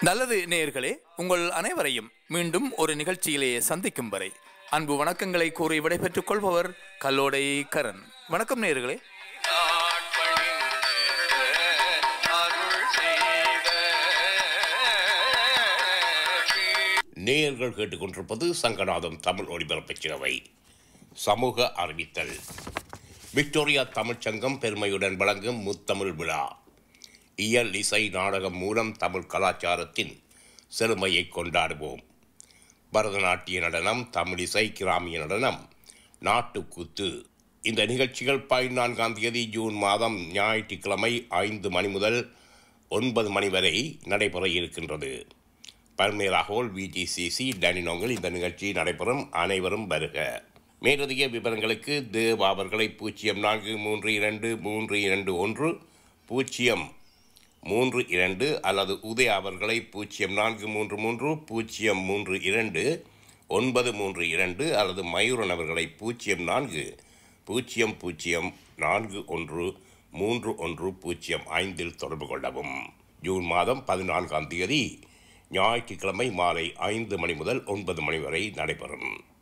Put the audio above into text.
நல்லது நேயர்களே உங்கள் அனைவரையும் மீண்டும் ஒரு நிகழ்ச்சியிலே சந்திக்கும் வரை அன்பு வணக்கங்களை கூறி விடைபெற்றுக் கொள்பவர் கல்லோடை கரண் வணக்கம் நேயர்களே அருள் செய்த நேயர்கள் கேட்டுக்கொண்டிருப்பது சங்கநாதம் தமிழ் ஒளிபரப்புச் சேவை சமூக அறிவித்தல் விக்டோரியா தமிழ்ச் சங்கம் பெருமையுடன் வழங்கும் முத்தமிழ் விழா இயல் இசை நாடகம் மூலம் தமிழ் கலாச்சாரத்தின் செழுமையை கொண்டாடுவோம் பரதநாட்டிய நடனம் தமிழிசை கிராமிய நடனம் நாட்டுக்கூத்து இந்த நிகழ்ச்சிகள் பதினான்காம் தேதி ஜூன் மாதம் ஞாயிற்றுக்கிழமை ஐந்து மணி முதல் ஒன்பது மணி வரை நடைபெற இருக்கின்றது பல்மேராகோல் விஜிசிசி டனினோங்கில் இந்த நிகழ்ச்சி நடைபெறும் அனைவரும் வருக மேலதிக விவரங்களுக்கு தேவ் அவர்களை பூஜ்ஜியம் நான்கு மூன்று இரண்டு மூன்று இரண்டு ஒன்று பூஜ்ஜியம் மூன்று இரண்டு அல்லது உதய அவர்களை பூஜ்ஜியம் நான்கு மூன்று மூன்று பூஜ்ஜியம் மூன்று இரண்டு ஒன்பது மூன்று இரண்டு அல்லது மயூரன் அவர்களை பூஜ்ஜியம் நான்கு பூஜ்ஜியம் பூஜ்ஜியம் நான்கு ஒன்று மூன்று ஒன்று பூஜ்ஜியம் ஐந்தில் தொடர்பு கொள்ளவும் ஜூன் மாதம் பதினான்காம் தேதி ஞாயிற்றுக்கிழமை மாலை ஐந்து மணி முதல் ஒன்பது மணி வரை நடைபெறும்